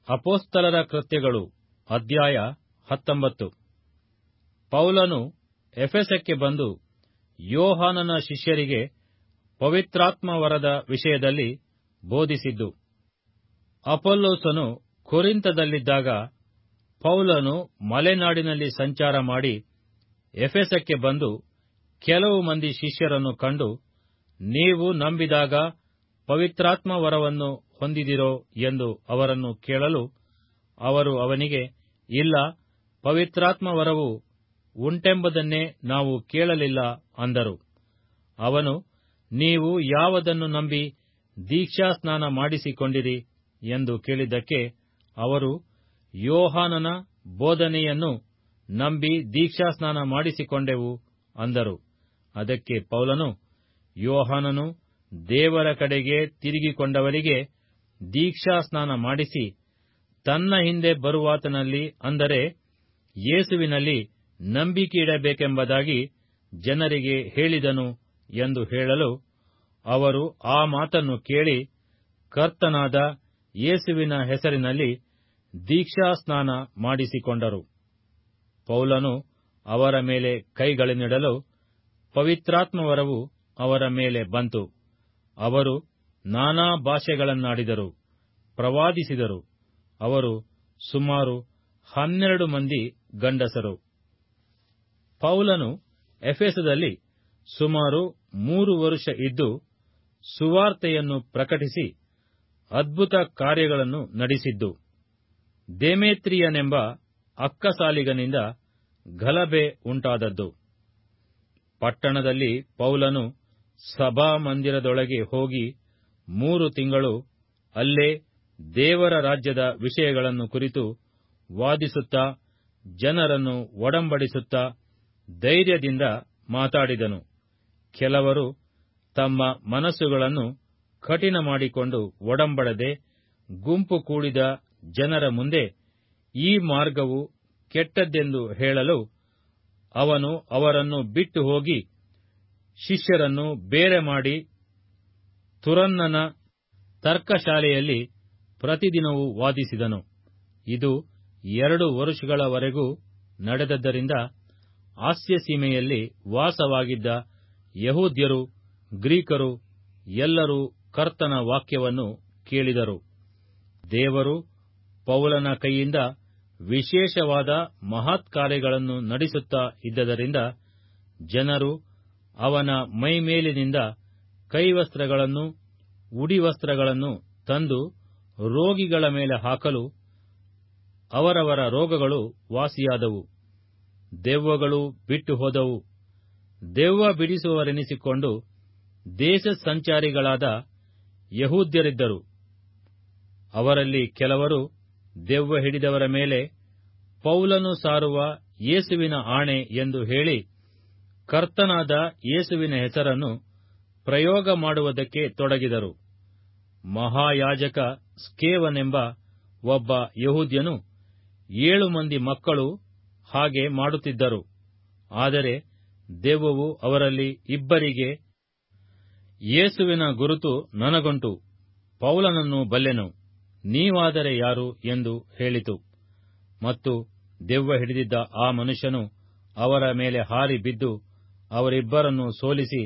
ಅಪೋಸ್ತಲರ ಕೃತ್ಯಗಳು ಅಧ್ಯಾಯ ಹತ್ತೊಂಬತ್ತು ಪೌಲನು ಎಫೆಸಕ್ಕೆ ಬಂದು ಯೋಹಾನನ ಶಿಷ್ಯರಿಗೆ ಪವಿತ್ರಾತ್ಮವರದ ವಿಷಯದಲ್ಲಿ ಬೋಧಿಸಿದ್ದು ಅಪೊಲ್ಲೋಸನು ಕೊರಿಂಥದಲ್ಲಿದ್ದಾಗ ಪೌಲನು ಮಲೆನಾಡಿನಲ್ಲಿ ಸಂಚಾರ ಮಾಡಿ ಎಫೆಸಕ್ಕೆ ಬಂದು ಕೆಲವು ಮಂದಿ ಶಿಷ್ಯರನ್ನು ಕಂಡು ನೀವು ನಂಬಿದಾಗ ಪವಿತ್ರಾತ್ಮವರವನ್ನು ಹೊಂದಿದಿರೋ ಎಂದು ಅವರನ್ನು ಕೇಳಲು ಅವರು ಅವನಿಗೆ ಇಲ್ಲ ಪವಿತ್ರಾತ್ಮವರವು ಉಂಟೆಂಬುದನ್ನೇ ನಾವು ಕೇಳಲಿಲ್ಲ ಅಂದರು ಅವನು ನೀವು ಯಾವುದನ್ನು ನಂಬಿ ದೀಕ್ಷಾಸ್ನಾನ ಮಾಡಿಸಿಕೊಂಡಿರಿ ಎಂದು ಕೇಳಿದ್ದಕ್ಕೆ ಅವರು ಯೋಹಾನನ ಬೋಧನೆಯನ್ನು ನಂಬಿ ದೀಕ್ಷಾಸ್ನಾನ ಮಾಡಿಸಿಕೊಂಡೆವು ಅಂದರು ಅದಕ್ಕೆ ಪೌಲನು ಯೋಹಾನನು ದೇವರ ಕಡೆಗೆ ತಿರುಗಿಕೊಂಡವರಿಗೆ ದೀಕ್ಷಾಸ್ನಾನ ಮಾಡಿಸಿ ತನ್ನ ಹಿಂದೆ ಬರುವಾತನಲ್ಲಿ ಅಂದರೆ ಯೇಸುವಿನಲ್ಲಿ ನಂಬಿಕೆಯಿಡಬೇಕೆಂಬುದಾಗಿ ಜನರಿಗೆ ಹೇಳಿದನು ಎಂದು ಹೇಳಲು ಅವರು ಆ ಮಾತನ್ನು ಕೇಳಿ ಕರ್ತನಾದ ಯೇಸುವಿನ ಹೆಸರಿನಲ್ಲಿ ದೀಕ್ಷಾಸ್ನಾನ ಮಾಡಿಸಿಕೊಂಡರು ಪೌಲನು ಅವರ ಮೇಲೆ ಕೈಗಳನ್ನಿಡಲು ಪವಿತ್ರಾತ್ಮವರವು ಅವರ ಮೇಲೆ ಬಂತು ಅವರು ನಾನಾ ಭಾಷೆಗಳನ್ನಾಡಿದರು ಪ್ರವಾದಿಸಿದರು ಅವರು ಸುಮಾರು ಹನ್ನೆರಡು ಮಂದಿ ಗಂಡಸರು ಪೌಲನು ಎಫೆಸದಲ್ಲಿ ಸುಮಾರು ಮೂರು ವರುಷ ಇದ್ದು ಸುವಾರ್ತೆಯನ್ನು ಪ್ರಕಟಿಸಿ ಅದ್ಭುತ ಕಾರ್ಯಗಳನ್ನು ನಡೆಸಿದ್ದು ದೇಮೇತ್ರಿಯನೆಂಬ ಅಕ್ಕಸಾಲಿಗನಿಂದ ಗಲಭೆ ಉಂಟಾದದ್ದು ಪಟ್ಟಣದಲ್ಲಿ ಪೌಲನು ಸಭಾಮಂದಿರದೊಳಗೆ ಹೋಗಿ ಮೂರು ತಿಂಗಳು ಅಲ್ಲೇ ದೇವರ ರಾಜ್ಯದ ವಿಷಯಗಳನ್ನು ಕುರಿತು ವಾದಿಸುತ್ತಾ ಜನರನ್ನು ಒಡಂಬಡಿಸುತ್ತಾ ಧೈರ್ಯದಿಂದ ಮಾತಾಡಿದನು ಕೆಲವರು ತಮ್ಮ ಮನಸ್ಸುಗಳನ್ನು ಕಠಿಣ ಮಾಡಿಕೊಂಡು ಒಡಂಬಡದೆ ಗುಂಪು ಕೂಡಿದ ಜನರ ಮುಂದೆ ಈ ಮಾರ್ಗವು ಕೆಟ್ಟದ್ದೆಂದು ಹೇಳಲು ಅವನು ಅವರನ್ನು ಬಿಟ್ಟು ಹೋಗಿ ಶಿಷ್ಯರನ್ನು ಬೇರೆ ಮಾಡಿ ತುರನ್ನನ ತರ್ಕಶಾಲೆಯಲ್ಲಿ ಪ್ರತಿದಿನವೂ ವಾದಿಸಿದನು ಇದು ಎರಡು ವರುಷಗಳವರೆಗೂ ನಡೆದದ್ದರಿಂದ ಆಸ್ಯಸೀಮೆಯಲ್ಲಿ ವಾಸವಾಗಿದ್ದ ಯಹೂದ್ಯರು ಗ್ರೀಕರು ಎಲ್ಲರೂ ಕರ್ತನ ವಾಕ್ಯವನ್ನು ಕೇಳಿದರು ದೇವರು ಪೌಲನ ಕೈಯಿಂದ ವಿಶೇಷವಾದ ಮಹತ್ಕಾರ್ಯಗಳನ್ನು ನಡೆಸುತ್ತಾ ಇದ್ದದರಿಂದ ಜನರು ಅವನ ಮೈಮೇಲಿನಿಂದ ಕೈವಸ್ತ್ರಗಳನ್ನು ಉಡಿವಸ್ತ್ರಗಳನ್ನು ತಂದು ರೋಗಿಗಳ ಮೇಲೆ ಹಾಕಲು ಅವರವರ ರೋಗಗಳು ವಾಸಿಯಾದವು ದೆವ್ವಗಳು ಬಿಟ್ಟು ಹೋದವು ದೆವ್ವ ಬಿಡಿಸುವರೆನಿಸಿಕೊಂಡು ದೇಶ ಸಂಚಾರಿಗಳಾದ ಯಹೂದ್ಯರಿದ್ದರು ಅವರಲ್ಲಿ ಕೆಲವರು ದೆವ್ವ ಹಿಡಿದವರ ಮೇಲೆ ಪೌಲನು ಸಾರುವ ಯೇಸುವಿನ ಆಣೆ ಎಂದು ಹೇಳಿ ಕರ್ತನಾದ ಯೇಸುವಿನ ಹೆಸರನ್ನು ಪ್ರಯೋಗ ಮಾಡುವುದಕ್ಕೆ ತೊಡಗಿದರು ಮಹಾಯಾಜಕ ಸ್ಕೇವನೆಂಬ ಒಬ್ಬ ಯಹೂದ್ಯನು ಏಳು ಮಂದಿ ಮಕ್ಕಳು ಹಾಗೆ ಮಾಡುತ್ತಿದ್ದರು ಆದರೆ ದೆವ್ವವು ಅವರಲ್ಲಿ ಇಬ್ಬರಿಗೆ ಯೇಸುವಿನ ಗುರುತು ನನಗುಂಟು ಪೌಲನನ್ನು ಬಲ್ಲೆನು ನೀವಾದರೆ ಯಾರು ಎಂದು ಹೇಳಿತು ಮತ್ತು ದೆವ್ವ ಹಿಡಿದಿದ್ದ ಆ ಮನುಷ್ಯನು ಅವರ ಮೇಲೆ ಹಾರಿ ಬಿದ್ದು ಅವರಿಬ್ಬರನ್ನು ಸೋಲಿಸಿ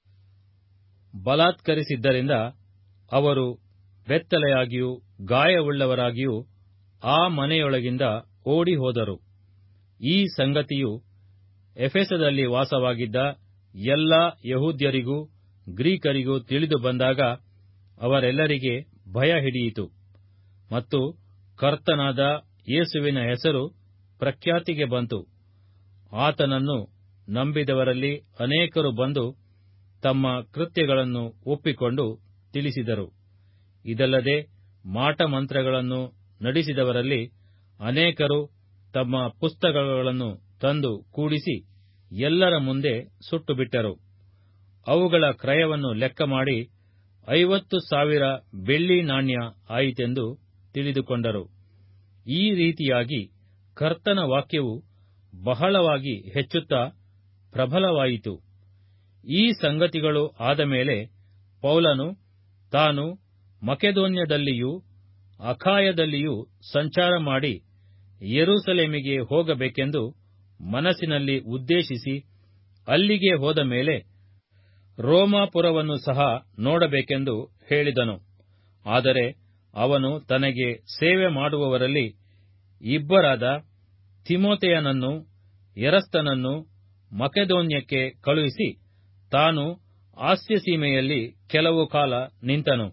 ಬಲಾತ್ಕರಿಸಿದ್ದರಿಂದ ಅವರು ಬೆತ್ತಲೆಯಾಗಿಯೂ ಗಾಯವುಳ್ಳವರಾಗಿಯೂ ಆ ಮನೆಯೊಳಗಿಂದ ಓಡಿ ಹೋದರು ಈ ಸಂಗತಿಯು ಎಫೆಸದಲ್ಲಿ ವಾಸವಾಗಿದ್ದ ಎಲ್ಲಾ ಯಹೂದ್ಯರಿಗೂ ಗ್ರೀಕರಿಗೂ ತಿಳಿದು ಬಂದಾಗ ಅವರೆಲ್ಲರಿಗೆ ಭಯ ಹಿಡಿಯಿತು ಮತ್ತು ಕರ್ತನಾದ ಯೇಸುವಿನ ಹೆಸರು ಪ್ರಖ್ಯಾತಿಗೆ ಬಂತು ಆತನನ್ನು ನಂಬಿದವರಲ್ಲಿ ಅನೇಕರು ಬಂದು ತಮ್ಮ ಕೃತ್ಯಗಳನ್ನು ಒಪ್ಪಿಕೊಂಡು ತಿಳಿಸಿದರು ಇದಲ್ಲದೆ ಮಾಟಮಂತ್ರಗಳನ್ನು ನಡೆಸಿದವರಲ್ಲಿ ಅನೇಕರು ತಮ್ಮ ಪುಸ್ತಕಗಳನ್ನು ತಂದು ಕೂಡಿಸಿ ಎಲ್ಲರ ಮುಂದೆ ಸುಟ್ಟುಬಿಟ್ಟರು ಅವುಗಳ ಕ್ರಯವನ್ನು ಲೆಕ್ಕ ಮಾಡಿ ಐವತ್ತು ಸಾವಿರ ಬೆಳ್ಳಿ ನಾಣ್ಯ ಆಯಿತೆಂದು ತಿಳಿದುಕೊಂಡರು ಈ ರೀತಿಯಾಗಿ ಕರ್ತನ ವಾಕ್ಯವು ಬಹಳವಾಗಿ ಹೆಚ್ಚುತ್ತಾ ಪ್ರಬಲವಾಯಿತು ಈ ಸಂಗತಿಗಳು ಆದ ಮೇಲೆ ಪೌಲನು ತಾನು ಮಕೆದೋನ್ಯದಲ್ಲಿಯೂ ಅಖಾಯದಲ್ಲಿಯೂ ಸಂಚಾರ ಮಾಡಿ ಯೆರೂಸಲೇಮಿಗೆ ಹೋಗಬೇಕೆಂದು ಮನಸ್ಸಿನಲ್ಲಿ ಉದ್ದೇಶಿಸಿ ಅಲ್ಲಿಗೆ ಹೋದ ಮೇಲೆ ರೋಮಾಪುರವನ್ನು ಸಹ ನೋಡಬೇಕೆಂದು ಹೇಳಿದನು ಆದರೆ ಅವನು ತನಗೆ ಸೇವೆ ಮಾಡುವವರಲ್ಲಿ ಇಬ್ಬರಾದ ತಿಮೋತೆಯನನ್ನು ಎರಸ್ತನನ್ನು ಮಕೆದೋನ್ಯಕ್ಕೆ ಕಳುಹಿಸಿ ತಾನು ಆಸ್ಯಸೀಮೆಯಲ್ಲಿ ಕೆಲವು ಕಾಲ ನಿಂತನು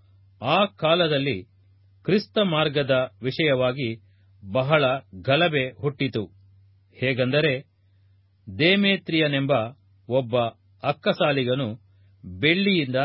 ಆ ಕಾಲದಲ್ಲಿ ಕ್ರಿಸ್ತ ಮಾರ್ಗದ ವಿಷಯವಾಗಿ ಬಹಳ ಗಲಭೆ ಹುಟ್ಟಿತು ಹೇಗೆಂದರೆ ದೇಮೇತ್ರಿಯನೆಂಬ ಒಬ್ಬ ಅಕ್ಕಸಾಲಿಗನು ಬೆಳ್ಳಿಯಿಂದ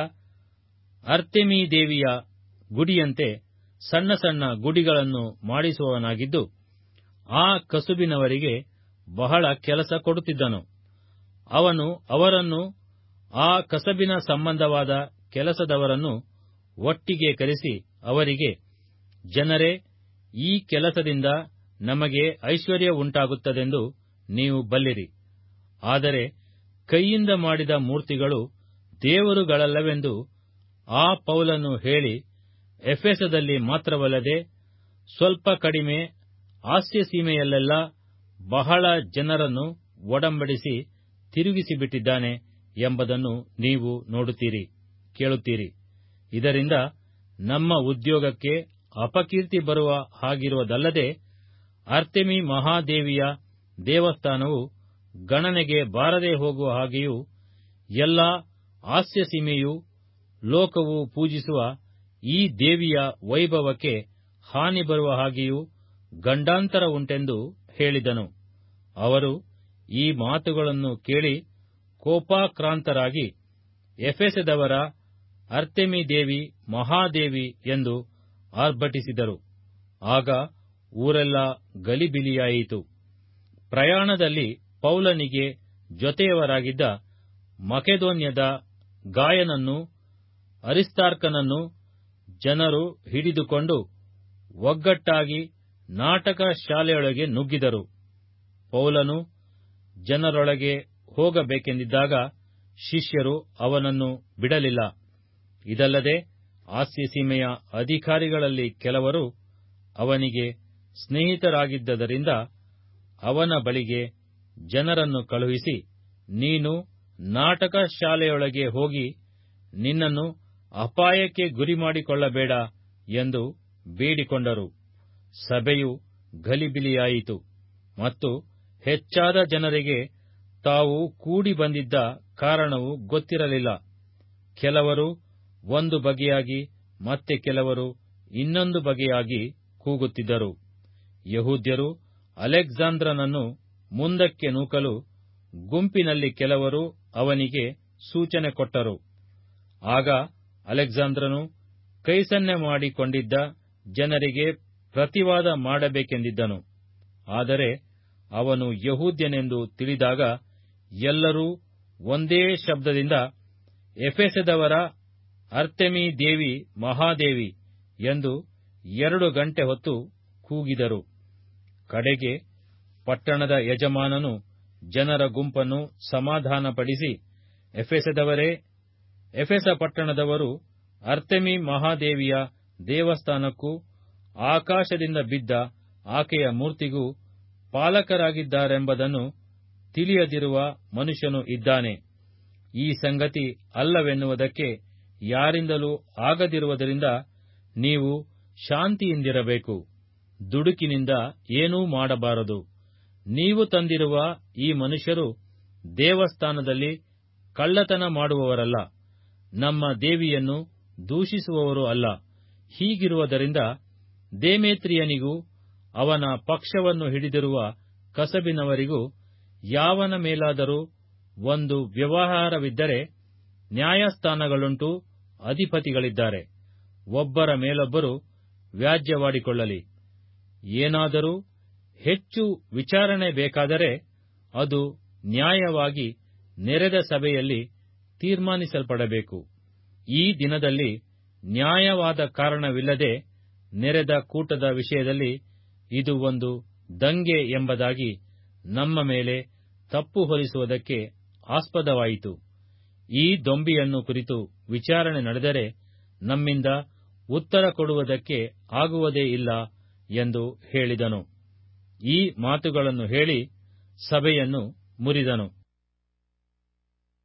ಅರ್ತೆಮೀದೇವಿಯ ಗುಡಿಯಂತೆ ಸಣ್ಣ ಸಣ್ಣ ಗುಡಿಗಳನ್ನು ಮಾಡಿಸುವವನಾಗಿದ್ದು ಆ ಕಸುಬಿನವರಿಗೆ ಬಹಳ ಕೆಲಸ ಕೊಡುತ್ತಿದ್ದನು ಅವನು ಅವರನ್ನು ಆ ಕಸಬಿನ ಸಂಬಂಧವಾದ ಕೆಲಸದವರನ್ನು ಒಟ್ಟಿಗೆ ಕರೆಸಿ ಅವರಿಗೆ ಜನರೇ ಈ ಕೆಲಸದಿಂದ ನಮಗೆ ಐಶ್ವರ್ಯ ಉಂಟಾಗುತ್ತದೆಂದು ನೀವು ಬಲ್ಲಿರಿ ಆದರೆ ಕೈಯಿಂದ ಮಾಡಿದ ಮೂರ್ತಿಗಳು ದೇವರುಗಳಲ್ಲವೆಂದು ಆ ಪೌಲನು ಹೇಳಿ ಎಫೆಸದಲ್ಲಿ ಮಾತ್ರವಲ್ಲದೆ ಸ್ವಲ್ಪ ಕಡಿಮೆ ಆಸ್ಯಸೀಮೆಯಲ್ಲೆಲ್ಲ ಬಹಳ ಜನರನ್ನು ಒಡಂಬಡಿಸಿ ತಿರುಗಿಸಿಬಿಟ್ಟಿದ್ದಾನೆ ಎಂಬುದನ್ನು ನೀವು ನೋಡುತ್ತೀರಿ ಕೇಳುತ್ತೀರಿ ಇದರಿಂದ ನಮ್ಮ ಉದ್ಯೋಗಕ್ಕೆ ಅಪಕೀರ್ತಿ ಬರುವ ಹಾಗಿರುವುದಲ್ಲದೆ ಅರ್ತೆಮಿ ಮಹಾದೇವಿಯ ದೇವಸ್ಥಾನವು ಗಣನೆಗೆ ಬಾರದೆ ಹೋಗುವ ಹಾಗೆಯೂ ಎಲ್ಲಾ ಆಸ್ಯಸೀಮೆಯೂ ಲೋಕವು ಪೂಜಿಸುವ ಈ ದೇವಿಯ ವೈಭವಕ್ಕೆ ಹಾನಿ ಬರುವ ಹಾಗೆಯೂ ಗಂಡಾಂತರ ಉಂಟೆಂದು ಹೇಳಿದನು ಅವರು ಈ ಮಾತುಗಳನ್ನು ಕೇಳಿ ಕೋಪಾಕ್ರಾಂತರಾಗಿ ಎಫೆಸದವರ ಅರ್ತೆಮಿ ದೇವಿ ಮಹಾದೇವಿ ಎಂದು ಆರ್ಭಟಿಸಿದರು ಆಗ ಊರೆಲ್ಲ ಗಲಿಬಿಲಿಯಾಯಿತು ಪ್ರಯಾಣದಲ್ಲಿ ಪೌಲನಿಗೆ ಜೊತೆಯವರಾಗಿದ್ದ ಮಕೆದೋನ್ಯದ ಗಾಯನನ್ನು ಅರಿಸ್ತಾರ್ಕನನ್ನು ಜನರು ಹಿಡಿದುಕೊಂಡು ಒಗ್ಗಟ್ಟಾಗಿ ನಾಟಕ ಶಾಲೆಯೊಳಗೆ ನುಗ್ಗಿದರು ಪೌಲನು ಜನರೊಳಗೆ ಹೋಗಬೇಕೆಂದಿದ್ದಾಗ ಶಿಷ್ಯರು ಅವನನ್ನು ಬಿಡಲಿಲ್ಲ ಇದಲ್ಲದೆ ಆಸ್ಯಸೀಮೆಯ ಅಧಿಕಾರಿಗಳಲ್ಲಿ ಕೆಲವರು ಅವನಿಗೆ ಸ್ನೇಹಿತರಾಗಿದ್ದರಿಂದ ಅವನ ಬಳಿಗೆ ಜನರನ್ನು ಕಳುಹಿಸಿ ನೀನು ನಾಟಕ ಶಾಲೆಯೊಳಗೆ ಹೋಗಿ ನಿನ್ನನ್ನು ಅಪಾಯಕ್ಕೆ ಗುರಿಮಾಡಿಕೊಳ್ಳಬೇಡ ಎಂದು ಬೇಡಿಕೊಂಡರು ಸಭೆಯು ಗಲಿಬಿಲಿಯಾಯಿತು ಮತ್ತು ಹೆಚ್ಚಾದ ಜನರಿಗೆ ತಾವು ಕೂಡಿ ಬಂದಿದ್ದ ಕಾರಣವು ಗೊತ್ತಿರಲಿಲ್ಲ ಕೆಲವರು ಒಂದು ಬಗೆಯಾಗಿ ಮತ್ತೆ ಕೆಲವರು ಇನ್ನೊಂದು ಬಗೆಯಾಗಿ ಕೂಗುತ್ತಿದ್ದರು ಯಹೂದ್ಯರು ಅಲೆಕ್ಸಾಂದ್ರನನ್ನು ಮುಂದಕ್ಕೆ ನೂಕಲು ಗುಂಪಿನಲ್ಲಿ ಕೆಲವರು ಅವನಿಗೆ ಸೂಚನೆ ಕೊಟ್ಟರು ಆಗ ಅಲೆಕ್ಸಾಂದ್ರನು ಕೈಸನ್ನೆ ಮಾಡಿಕೊಂಡಿದ್ದ ಜನರಿಗೆ ಪ್ರತಿವಾದ ಮಾಡಬೇಕೆಂದಿದ್ದನು ಆದರೆ ಅವನು ಯಹೂದ್ಯನೆಂದು ತಿಳಿದಾಗ ಎಲ್ಲರೂ ಒಂದೇ ಶಬ್ದದಿಂದ ಎಫೆಸದವರ ಅರ್ತೆಮಿ ದೇವಿ ಮಹಾದೇವಿ ಎಂದು ಎರಡು ಗಂಟೆ ಹೊತ್ತು ಕೂಗಿದರು ಕಡೆಗೆ ಪಟ್ಟಣದ ಯಜಮಾನನು ಜನರ ಗುಂಪನ್ನು ಸಮಾಧಾನಪಡಿಸಿ ಎಫೆಸದವರೇ ಎಫೆಸ ಪಟ್ಟಣದವರು ಅರ್ತೆಮಿ ಮಹಾದೇವಿಯ ದೇವಸ್ಥಾನಕ್ಕೂ ಆಕಾಶದಿಂದ ಬಿದ್ದ ಆಕೆಯ ಮೂರ್ತಿಗೂ ಪಾಲಕರಾಗಿದ್ದಾರೆಂಬುದನ್ನು ತಿಳಿಯದಿರುವ ಮನುಷ್ಯನು ಇದ್ದಾನೆ ಈ ಸಂಗತಿ ಅಲ್ಲವೆನ್ನುವುದಕ್ಕೆ ಯಾರಿಂದಲೂ ಆಗದಿರುವುದರಿಂದ ನೀವು ಶಾಂತಿಯಿಂದಿರಬೇಕು ದುಡುಕಿನಿಂದ ಏನೂ ಮಾಡಬಾರದು ನೀವು ತಂದಿರುವ ಈ ಮನುಷ್ಯರು ದೇವಸ್ಥಾನದಲ್ಲಿ ಕಳ್ಳತನ ಮಾಡುವವರಲ್ಲ ನಮ್ಮ ದೇವಿಯನ್ನು ದೂಷಿಸುವವರು ಅಲ್ಲ ಹೀಗಿರುವುದರಿಂದ ದೇಮೇತ್ರಿಯನಿಗೂ ಅವನ ಪಕ್ಷವನ್ನು ಹಿಡಿದಿರುವ ಕಸಬಿನವರಿಗೂ ಯಾವನ ಮೇಲಾದರೂ ಒಂದು ವ್ಯವಹಾರವಿದ್ದರೆ ನ್ಯಾಯಸ್ಥಾನಗಳುಂಟು ಅಧಿಪತಿಗಳಿದ್ದಾರೆ ಒಬ್ಬರ ಮೇಲೊಬ್ಬರು ವ್ಯಾಜ್ಯವಾಡಿಕೊಳ್ಳಲಿ ಏನಾದರೂ ಹೆಚ್ಚು ವಿಚಾರಣೆ ಬೇಕಾದರೆ ಅದು ನ್ಯಾಯವಾಗಿ ನೆರೆದ ಸಭೆಯಲ್ಲಿ ತೀರ್ಮಾನಿಸಲ್ಪಡಬೇಕು ಈ ದಿನದಲ್ಲಿ ನ್ಯಾಯವಾದ ಕಾರಣವಿಲ್ಲದೆ ನೆರೆದ ಕೂಟದ ವಿಷಯದಲ್ಲಿ ಇದು ಒಂದು ದಂಗೆ ಎಂಬುದಾಗಿ ನಮ್ಮ ಮೇಲೆ ತಪ್ಪು ಹೊರಿಸುವುದಕ್ಕೆ ಆಸ್ಪದವಾಯಿತು ಈ ದೊಂಬಿಯನ್ನು ಕುರಿತು ವಿಚಾರಣೆ ನಡೆದರೆ ನಮ್ಮಿಂದ ಉತ್ತರ ಕೊಡುವುದಕ್ಕೆ ಆಗುವುದೇ ಇಲ್ಲ ಎಂದು ಹೇಳಿದನು ಈ ಮಾತುಗಳನ್ನು ಹೇಳಿ ಸಭೆಯನ್ನು ಮುರಿದನು